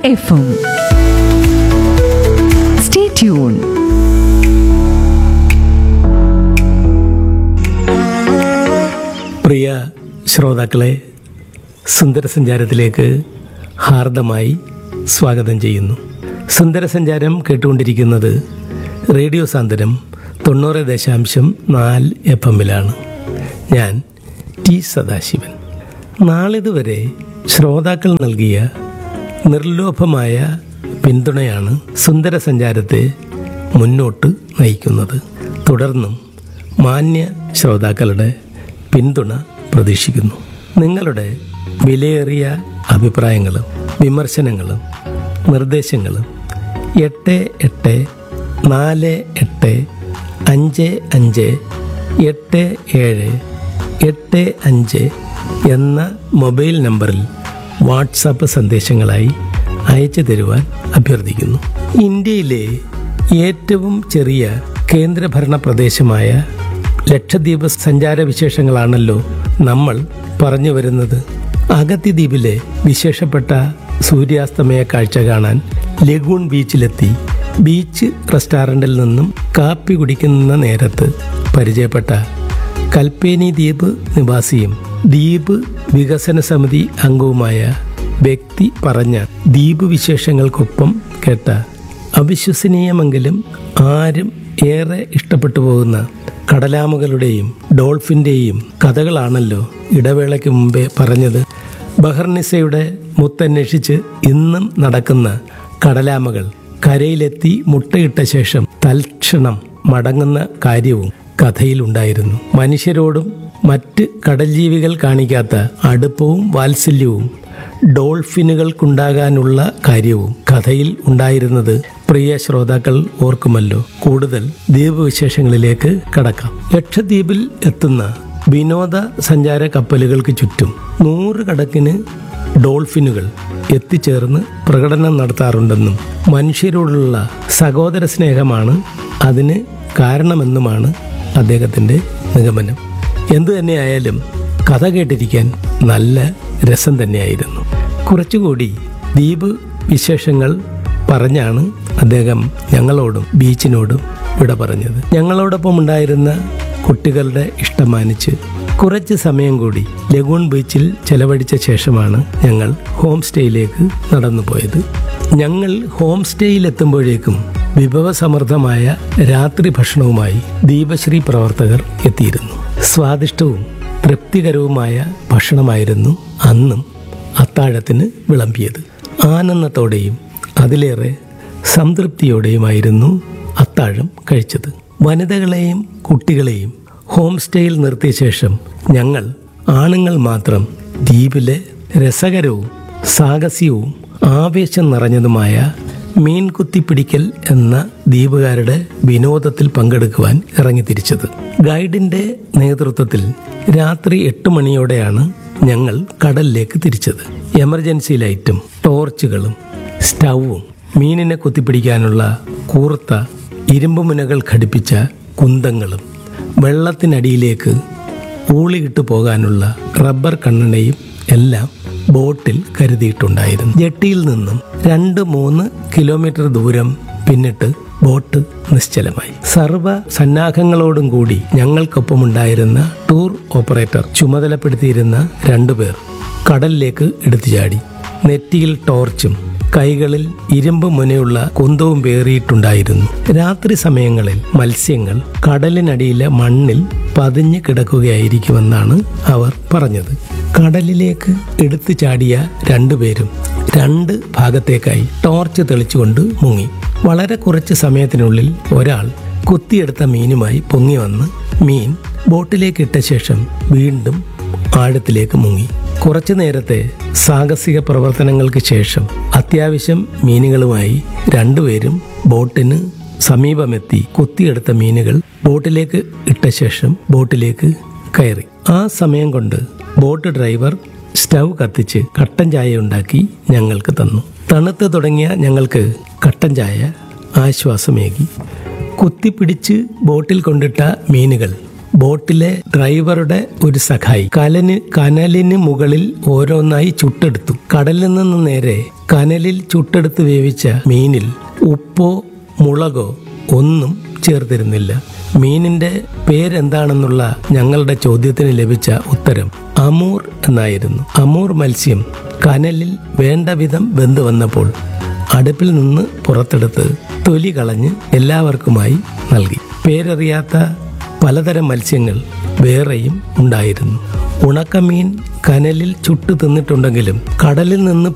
എഫും stay tune പ്രിയ ശ്രോതാക്കളെ സുന്ദരസഞ്ചാരത്തിലേക്ക് ഹാർദമായി സ്വാഗതം ചെയ്യുന്നു സുന്ദരസഞ്ചാരം കേട്ടുകൊണ്ടിരിക്കുന്നത് റേഡിയോ സാന്ത്വനം തൊണ്ണൂറ് ദശാംശം നാല് എഫ് എമ്മിലാണ് ഞാൻ ടി സദാശിവൻ നാളിതുവരെ ശ്രോതാക്കൾ നൽകിയ നിർലോഭമായ പിന്തുണയാണ് സുന്ദരസഞ്ചാരത്തെ മുന്നോട്ട് നയിക്കുന്നത് തുടർന്നും മാന്യ ശ്രോതാക്കളുടെ പിന്തുണ പ്രതീക്ഷിക്കുന്നു നിങ്ങളുടെ വിലയേറിയ അഭിപ്രായങ്ങളും വിമർശനങ്ങളും നിർദ്ദേശങ്ങളും എട്ട് എട്ട് നാല് എട്ട് അഞ്ച് അഞ്ച് എട്ട് ഏഴ് എട്ട് അഞ്ച് എന്ന മൊബൈൽ നമ്പറിൽ വാട്സാപ്പ് സന്ദേശങ്ങളായി അയച്ചു തരുവാൻ അഭ്യർത്ഥിക്കുന്നു ഇന്ത്യയിലെ ഏറ്റവും ചെറിയ കേന്ദ്രഭരണ പ്രദേശമായ ലക്ഷദ്വീപ് സഞ്ചാര വിശേഷങ്ങളാണല്ലോ നമ്മൾ പറഞ്ഞു വരുന്നത് അഗത്തി ദ്വീപിലെ വിശേഷപ്പെട്ട സൂര്യാസ്തമയ കാഴ്ച കാണാൻ ലഗൂൺ ബീച്ചിലെത്തി ബീച്ച് റെസ്റ്റോറൻറ്റിൽ നിന്നും കാപ്പി കുടിക്കുന്ന നേരത്ത് പരിചയപ്പെട്ട കൽപ്പേനി ദ്വീപ് നിവാസിയും ദ്വീപ് വികസന സമിതി അംഗവുമായ വ്യക്തി പറഞ്ഞ ദ്വീപ് വിശേഷങ്ങൾക്കൊപ്പം കേട്ട അവിശ്വസനീയമെങ്കിലും ആരും ഏറെ ഇഷ്ടപ്പെട്ടു പോകുന്ന കടലാമകളുടെയും ഡോൾഫിന്റെയും കഥകളാണല്ലോ ഇടവേളയ്ക്ക് മുമ്പേ പറഞ്ഞത് ബഹർനിസയുടെ മുത്തന്വേഷിച്ച് ഇന്നും നടക്കുന്ന കടലാമകൾ കരയിലെത്തി മുട്ടയിട്ട ശേഷം തൽക്ഷണം മടങ്ങുന്ന കാര്യവും കഥയിലുണ്ടായിരുന്നു മനുഷ്യരോടും മറ്റ് കടൽ ജീവികൾ കാണിക്കാത്ത അടുപ്പവും വാത്സല്യവും ഡോൾഫിനുകൾക്കുണ്ടാകാനുള്ള കാര്യവും കഥയിൽ ഉണ്ടായിരുന്നത് പ്രിയ ശ്രോതാക്കൾ ഓർക്കുമല്ലോ കൂടുതൽ ദ്വീപ് വിശേഷങ്ങളിലേക്ക് കടക്കാം ലക്ഷദ്വീപിൽ എത്തുന്ന വിനോദ സഞ്ചാര കപ്പലുകൾക്ക് ചുറ്റും നൂറുകണക്കിന് ഡോൾഫിനുകൾ എത്തിച്ചേർന്ന് പ്രകടനം നടത്താറുണ്ടെന്നും മനുഷ്യരോടുള്ള സഹോദര സ്നേഹമാണ് അതിന് കാരണമെന്നുമാണ് അദ്ദേഹത്തിൻ്റെ നിഗമനം എന്തു തന്നെയായാലും കഥ കേട്ടിരിക്കാൻ നല്ല രസം തന്നെയായിരുന്നു കുറച്ചുകൂടി ദ്വീപ് വിശേഷങ്ങൾ പറഞ്ഞാണ് അദ്ദേഹം ഞങ്ങളോടും ബീച്ചിനോടും വിട പറഞ്ഞത് ഞങ്ങളോടൊപ്പം ഉണ്ടായിരുന്ന കുട്ടികളുടെ ഇഷ്ടം മാനിച്ച് കുറച്ച് സമയം കൂടി ലഗൂൺ ബീച്ചിൽ ചെലവഴിച്ച ശേഷമാണ് ഞങ്ങൾ ഹോം സ്റ്റേയിലേക്ക് നടന്നു പോയത് ഞങ്ങൾ ഹോം സ്റ്റേയിലെത്തുമ്പോഴേക്കും വിഭവസമൃദ്ധമായ രാത്രി ഭക്ഷണവുമായി ദീപശ്രീ പ്രവർത്തകർ എത്തിയിരുന്നു സ്വാദിഷ്ടവും തൃപ്തികരവുമായ ഭക്ഷണമായിരുന്നു അന്നും അത്താഴത്തിന് വിളമ്പിയത് ആനന്ദത്തോടെയും അതിലേറെ സംതൃപ്തിയോടെയുമായിരുന്നു അത്താഴം കഴിച്ചത് വനിതകളെയും കുട്ടികളെയും ഹോം സ്റ്റേയിൽ നിർത്തിയ ശേഷം ഞങ്ങൾ ആണുങ്ങൾ മാത്രം ദ്വീപിലെ രസകരവും സാഹസികവും ആവേശം നിറഞ്ഞതുമായ മീൻ കുത്തിപ്പിടിക്കൽ എന്ന ദ്വീപുകാരുടെ വിനോദത്തിൽ പങ്കെടുക്കുവാൻ ഇറങ്ങിത്തിരിച്ചത് ഗൈഡിന്റെ നേതൃത്വത്തിൽ രാത്രി എട്ട് മണിയോടെയാണ് ഞങ്ങൾ കടലിലേക്ക് തിരിച്ചത് എമർജൻസി ലൈറ്റും ടോർച്ചുകളും സ്റ്റൗവും മീനിനെ കുത്തിപ്പിടിക്കാനുള്ള കൂർത്ത ഇരുമ്പ് മുനകൾ ഘടിപ്പിച്ച കുന്തങ്ങളും വെള്ളത്തിനടിയിലേക്ക് ഊളിയിട്ട് പോകാനുള്ള റബ്ബർ കണ്ണടയും എല്ലാം ബോട്ടിൽ കരുതിയിട്ടുണ്ടായിരുന്നു ജെട്ടിയിൽ നിന്നും രണ്ട് മൂന്ന് കിലോമീറ്റർ ദൂരം പിന്നിട്ട് ബോട്ട് നിശ്ചലമായി സർവ സന്നാഹങ്ങളോടും കൂടി ഞങ്ങൾക്കൊപ്പമുണ്ടായിരുന്ന ടൂർ ഓപ്പറേറ്റർ ചുമതലപ്പെടുത്തിയിരുന്ന രണ്ടുപേർ കടലിലേക്ക് എടുത്തു ചാടി നെറ്റിയിൽ ടോർച്ചും കൈകളിൽ ഇരുമ്പ് മുനയുള്ള കുന്തവും പേറിയിട്ടുണ്ടായിരുന്നു രാത്രി സമയങ്ങളിൽ മത്സ്യങ്ങൾ കടലിനടിയിലെ മണ്ണിൽ പതിഞ്ഞു കിടക്കുകയായിരിക്കുമെന്നാണ് അവർ പറഞ്ഞത് കടലിലേക്ക് എടുത്തു ചാടിയ രണ്ടുപേരും രണ്ട് ഭാഗത്തേക്കായി ടോർച്ച് തെളിച്ചുകൊണ്ട് മുങ്ങി വളരെ കുറച്ച് സമയത്തിനുള്ളിൽ ഒരാൾ കുത്തിയെടുത്ത മീനുമായി പൊങ്ങി വന്ന് മീൻ ബോട്ടിലേക്ക് ഇട്ട ശേഷം വീണ്ടും ആഴത്തിലേക്ക് മുങ്ങി കുറച്ചു നേരത്തെ സാഹസിക പ്രവർത്തനങ്ങൾക്ക് ശേഷം അത്യാവശ്യം മീനുകളുമായി രണ്ടുപേരും ബോട്ടിന് സമീപമെത്തി കുത്തിയെടുത്ത മീനുകൾ ബോട്ടിലേക്ക് ഇട്ട ശേഷം ബോട്ടിലേക്ക് കയറി ആ സമയം കൊണ്ട് ബോട്ട് ഡ്രൈവർ സ്റ്റൗ കത്തിച്ച് കട്ടൻ ചായ ഉണ്ടാക്കി ഞങ്ങൾക്ക് തന്നു തണുത്ത് തുടങ്ങിയ ഞങ്ങൾക്ക് കട്ടൻ ചായ ആശ്വാസമേകി കുത്തിപ്പിടിച്ച് ബോട്ടിൽ കൊണ്ടിട്ട മീനുകൾ ബോട്ടിലെ ഡ്രൈവറുടെ ഒരു സഖായി കലന് കനലിന് മുകളിൽ ഓരോന്നായി ചുട്ടെടുത്തു കടലിൽ നിന്ന് നേരെ കനലിൽ ചുട്ടെടുത്ത് വേവിച്ച മീനിൽ ഉപ്പോ മുളകോ ഒന്നും ചേർത്തിരുന്നില്ല മീനിന്റെ പേരെന്താണെന്നുള്ള ഞങ്ങളുടെ ചോദ്യത്തിന് ലഭിച്ച ഉത്തരം അമൂർ എന്നായിരുന്നു അമൂർ മത്സ്യം കനലിൽ വേണ്ട വിധം വെന്തു വന്നപ്പോൾ അടുപ്പിൽ നിന്ന് പുറത്തെടുത്ത് തൊലി കളഞ്ഞ് എല്ലാവർക്കുമായി നൽകി പേരറിയാത്ത പലതരം മത്സ്യങ്ങൾ വേറെയും ഉണ്ടായിരുന്നു ഉണക്കമീൻ കനലിൽ ചുട്ടു തിന്നിട്ടുണ്ടെങ്കിലും കടലിൽ നിന്ന്